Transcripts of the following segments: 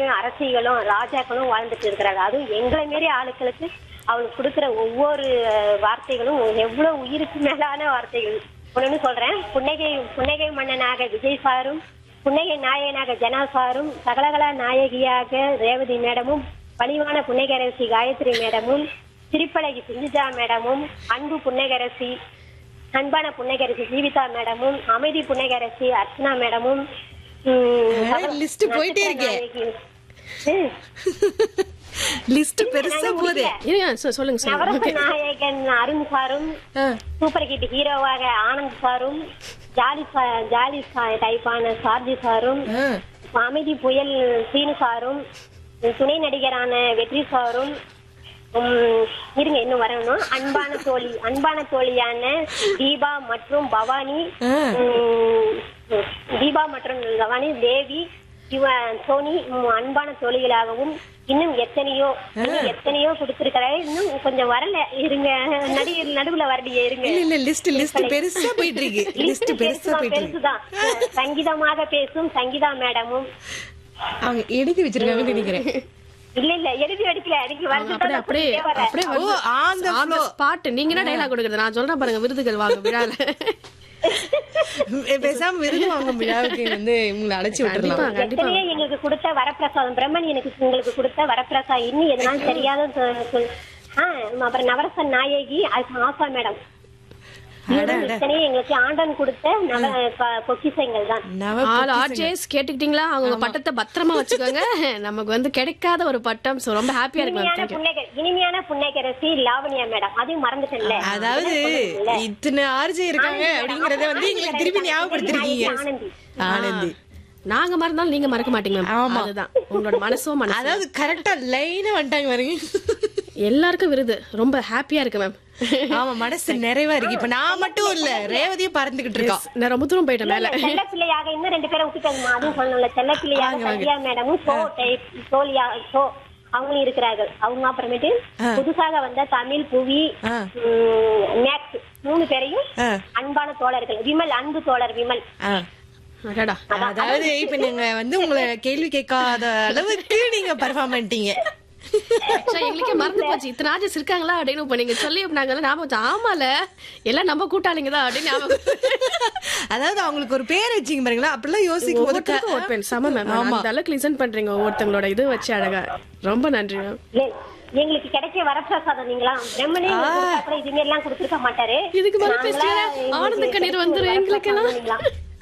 ராணிகளும் அரசிகளும் ராஜாக்களும் வாழ்ந்துட்டு இருக்கிறாங்க அதுவும் எங்களை மாரி ஆளுக்களுக்கு அவங்களுக்கு கொடுக்குற ஒவ்வொரு வார்த்தைகளும் எவ்வளவு உயிருக்கு மேலான வார்த்தைகள் ஒண்ணு சொல்றேன் புன்னகை புன்னகை மன்னனாக விஜய் சாரும் புன்னகை நாயகனாக ஜனா சாரும் சகலகலா நாயகியாக ரேவதி மேடமும் பணிவான புன்னகரசி காயத்ரி மேடமும் திருப்பழகி சிந்துஜா மேடமும் அன்பு புன்னகரசி அன்பான புன்னகரசி ஜீவிதா மேடமும் அமைதி புன்னகரசி அர்ச்சனா மேடமும் உம், அட, list போயிட்டே இருக்கே. நாயகி. உம், லிஸ்ட் பெருசா போதே இருங்க சொ- சொல்லுங்க சொல்லுங்க நவரச நாயகன் அருண் சாரும் ஆ. சூப்பர் ஹிட் ஹீரோவாக ஆனந்த் சாரும் ஜாலி சா- ஜாலி சா- டைப்பான சார்ஜி சாரும் ஆ. அமைதி புயல் சீனு சாரும் துணை நடிகரான வெற்றி சாரும் உம், இருங்க இன்னும் வரணும் அன்பான தோழி அன்பான தோழியான தீபா மற்றும் பவானி ஆ. உம், தீபா மற்றும் பவானி தேவி சிவ சோனி உம், அன்பான தோழிகளாகவும் இன்னும் எத்தனையோ இன்னும் எத்தனையோ கொடுத்திருக்கிறாரு இன்னும் கொஞ்சம் வரல இருங்க நடி நடுவுல வரலையே இருங்க இல்ல இல்ல லிஸ்ட் லிஸ்ட் பெருசா போயிட்டு இருக்கு லிஸ்ட் பெருசா பெருசுதான், போயிட்டு இருக்கு பெருசுதான் சங்கீதமாக பேசும் சங்கீதா மேடமும் அவங்க எழுதி வச்சிருக்காங்கன்னு நினைக்கிறேன் இல்ல இல்ல எழுதி அடிக்கல அடிக்க அப்படியே அப்படியே அப்படியே oh on the flow spot நீங்க என்ன டைலாக் கொடுக்குறது நான் சொல்றேன் பாருங்க விருதுகள் வாங்க விழால பேசாம விருது வாங்க விழாவுக்கு வந்து உங்களை அழைச்சி விட்டுறலாம் கண்டிப்பா கண்டிப்பா எத்தனையோ எங்களுக்கு கொடுத்த வரப்பிரசாதம் பிரம்மன் எனக்கு உங்களுக்கு கொடுத்த வரப்பிரசாதம் இன்னும் எதனாலும் தெரியாத சொ- சொல்- ஆ, அப்புறம் நவரச நாயகி அது ஆசா மேடம் இவரும் இத்தனையும் எங்களுக்கு ஆண்டன் கொடுத்த நவ ப- பொக்கிஷங்கள் தான் நவ ஆல் ஆர்ஜேஸ் கேட்டுக்கிட்டீங்களா அவங்க பட்டத்தை பத்திரமா வச்சுக்கோங்க நமக்கு வந்து கிடைக்காத ஒரு பட்டம் so ரொம்ப ஹாப்பியா இருக்கு மேம் இனிமையான தேங்க்யூ புன்னகை இனிமையான புன்னகரசி லாவண்யா மேடம் அதையும் மறந்துட்டேன்ல அதாவது இத்தனை ஆர்ஜே இருக்காங்க அப்படிங்கறத வந்து எங்களுக்கு திருப்பி ஞாபகப்படுத்திருக்கீங்க ஆனந்தி ஆனந்தி நாங்க மறந்தாலும் நீங்க மறக்க மாட்டீங்க மேம் ஆமா. அதுதான் உங்களோட மனசோ மனசு அதாவது கரெக்டா லைனா வந்துட்டாங்க பாருங்க எல்லாருக்கும் விருது ரொம்ப ஹாப்பியா இருக்கு மேம் ஆமா மனசு நிறைவா இருக்கு இப்ப நான் மட்டும் இல்ல ரேவதியும் பறந்துகிட்டு இருக்கா நான் ரொம்ப தூரம் போயிட்டேன் மேல செல்ல பிள்ளையாக இன்னும் ரெண்டு பேரை விட்டுட்டோம்மா அதுவும் சொல்லணும்ல செல்ல பிள்ளையாக சத்யா மேடமும் சோ டைப் சோலியா சோ அவங்களும் இருக்கிறார்கள் அவங்க அப்புறமேட்டு புதுசாக வந்த தமிழ் புவி ஆ. மேக்ஸ் மூணு பேரையும் ஆ. அன்பான தோழர்கள் விமல் அன்பு தோழர் விமல் ஆ. அடடா அதாவது இப்ப நீங்க வந்து உங்களை கேள்வி கேட்காத அளவுக்கு நீங்க பர்ஃபார்ம் பண்ணிட்டீங்க Actually, எங்களுக்கே மறந்து போச்சு இத்தனை ஆர்ஜஸ் இருக்காங்களா அப்படின்னு இப்ப நீங்க சொல்லி நாங்க ஞாபகம் வச்சு, ஆமால எல்லாம் நம்ம கூட்டாளிங்க தான் அப்படின்னு ஞாபகம் அதாவது அவங்களுக்கு ஒரு பேர் வச்சீங்க பாருங்களா அப்படிலாம் யோசிக்கும் போது ஒவ்வொருத்தருக்கும் ஒரு பெண் சம மேம் ஆமா. அந்த அளவுக்கு லிசன் பண்றீங்க ஒவ்வொருத்தங்களோட இது வச்சு அழகா ரொம்ப நன்றி மேம் ஏ, எங்களுக்கு கிடைச்ச வரப்பிரசாதம் நீங்களா பிரம்மனே எங்களுக்கு கொடுத்தா கூட இதுமாரி எல்லாம் கொடுத்திருக்க மாட்டாரு இதுக்கு மேல நாங்களா பேசுறீங்க எங்களுக்கு ஆனந்த கண்ணீர் வந்துரும் வரப்பிரசாதம் எங்களுக்கெல்லாம் நீங்களா?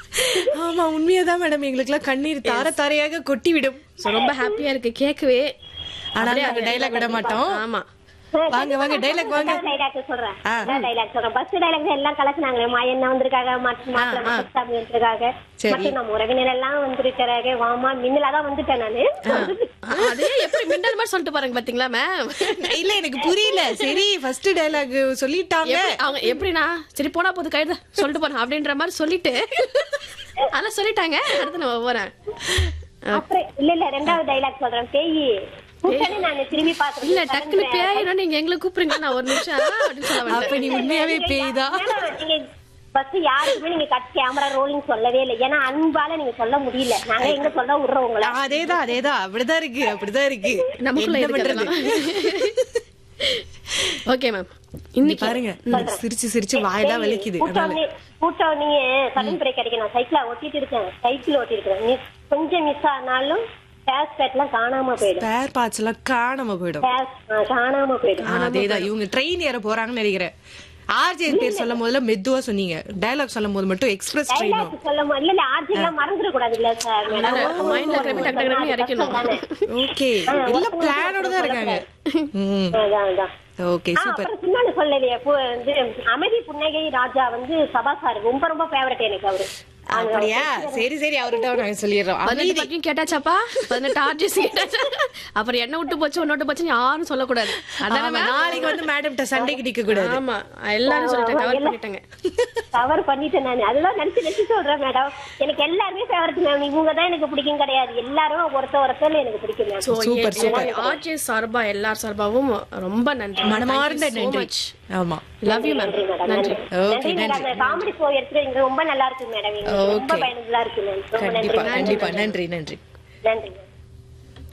ஆமா உண்மையாதான் மேடம் எங்களுக்கு எல்லாம் கண்ணீர் தார தாரையாக கொட்டி விடும் So, ரொம்ப ஹாப்பியா இருக்கு கேட்கவே ஆனா நாங்க டைலாக் விட மாட்டோம் ஆமா வாங்க வாங்க டைலாக் வாங்க ரெண்டாவது dialogue சொல்றேன். ஆ. ரெண்டாவது dialogue சொல்றேன். first dialogue எல்லாம் கலக்குனாங்களே. மாயண்ணா வந்திருக்காங்க, மற்ற மாப்பிள்ளை முத்துசாமி வந்திருக்காங்க. சரி. மற்றும் நம்ம உறவினர் எல்லாம் வந்திருக்கிறாங்க. வாமா, மின்னலா தான் வந்துட்டேன் நானு. அதே எப்படி மின்னல் மாதிரி சொல்லிட்டு பாருங்க பாத்தீங்களா மேம் இல்ல எனக்கு புரியல சரி ஃபர்ஸ்ட் டைலாக் சொல்லிட்டாங்க அவங்க எப்படின்னா சரி போனா போது கைது சொல்லிட்டு போறேன் அப்படின்ற மாதிரி சொல்லிட்டு அதெல்லாம் சொல்லிட்டாங்க அடுத்து நம்ம போறேன் அப்புறம் இல்ல இல்ல ரெண்டாவது dialogue சொல்றேன். பேயி, கூப்பிட்டோன்னே நானு திரும்பி பார்த்துட்டு இல்ல டக்குனு பேயினா நீங்க எங்களை கூப்பிடுங்க நான் ஒரு நிமிஷம் அப்படின்னு சொல்ல வந்தேன் அப்ப நீ உண்மையாவே பேய்தான் ஏன்னா, நீங்க first யாருக்குமே நீங்க கட் கேமரா ரோலிங் சொல்லவே இல்லை ஏன்னா அன்பால நீங்க சொல்ல முடியல நாங்க எங்க சொல்ல விடுறோம் உங்களை அதேதான் அதேதான் அப்படிதான் இருக்கு அப்படிதான் இருக்கு நமக்குள்ள என்ன பண்றது ஓகே மேம் இன்னைக்கு இன்னைக்கு பாருங்க சிரிச்சு சிரிச்சு வாயெல்லாம் வலிக்குது அதனால கூட்டோடனே கூட்டோடனே சடன் பிரேக் அடிக்க நான் சைக்கிள ஓட்டிட்டு இருக்கேன் சைக்கிள் ஓட்டிட்டு இருக்கேன் நீ கொஞ்சம் மிஸ் ஆனாலும் பேஸ் பேட்லாம் காணாம போயிடும் ஸ்பேர் பார்ட்ஸ் எல்லாம் காணாம போயிடும் பேஸ் காணாம போயிடும் ஆ, அதேதான் இவங்க ட்ரெயின் ஏற போறாங்கன்னு நினைக்கிறேன் ஆர்ஜே பேர் சொல்லும் போதுல மெதுவா சொன்னீங்க டயலாக் சொல்லும் போது மட்டும் எக்ஸ்பிரஸ் ட்ரெயின் டைலாக் சொல்ல மு- இல்ல இல்ல ஆர்ஜி எல்லாம் மறந்துட கூடாது இல்ல சார் மைண்ட்ல இருக்கிற டக்கு டக்கு இறக்கணும் ஓகே எல்லாம் பிளானோட தான் இருக்காங்க ம் அதான் அதான் ஓகே ஆ, சூப்பர் அப்புறம் சின்னன்னு சொல்லலையே பு- இது அமைதி புன்னகை ராஜா வந்து சபா சார் ரொம்ப ரொம்ப ஃபேவரட் எனக்கு அவரு அப்படியா சரி சரி அவர்கிட்ட நாங்க சொல்லிடுறோம் பதினெட்டு அமைதி பக்கம் கேட்டாச்சாப்பா பதினெட்டு ஆர்ஜிஸ் கேட்டாச்சா அப்புறம் என்ன விட்டு போச்சு ஒன்னு விட்டு போச்சு யாரும் சொல்லக்கூடாது அதானே ஆமா, நாளைக்கு வந்து மேடம் சண்டைக்கு நிக்க கூடாது ஆமா எல்லாரும் சொல்லிட்டாங்க கவர் பண்ணிட்டாங்க கவர் பண்ணிட்டேன் நான் அதுதான் நினைச்சு நினைச்சு சொல்றேன் மேடம் எனக்கு எல்லாருமே ஃபேவரட் மேம் இவங்க தான் எனக்கு பிடிக்கும் கிடையாது எல்லாரும் ஒருத்த ஒருத்தர் எனக்கு பிடிக்கும் மேம் So, சூப்பர், எ- சூப்பர். ஆர்ஜே சார்பா எல்லார் சார்பாவும் ரொம்ப நன்றி மனமார்ந்த நன்றி ஆமா லவ் யூ மேம் நன்றி மேடம் நன்றி ஓகே நன்றி நன்றி மேடம் காமெடி ஷோ எடுத்துட்டு ரொம்ப நல்லா இருக்கு மேடம் எங்களுக்கு ரொம்ப Okay. பயனுள்ளதா இருக்கு மேம் ரொம்ப நன்றி கண்டிப்பா கண்டிப்பா நன்றி நன்றி நன்றி மேம்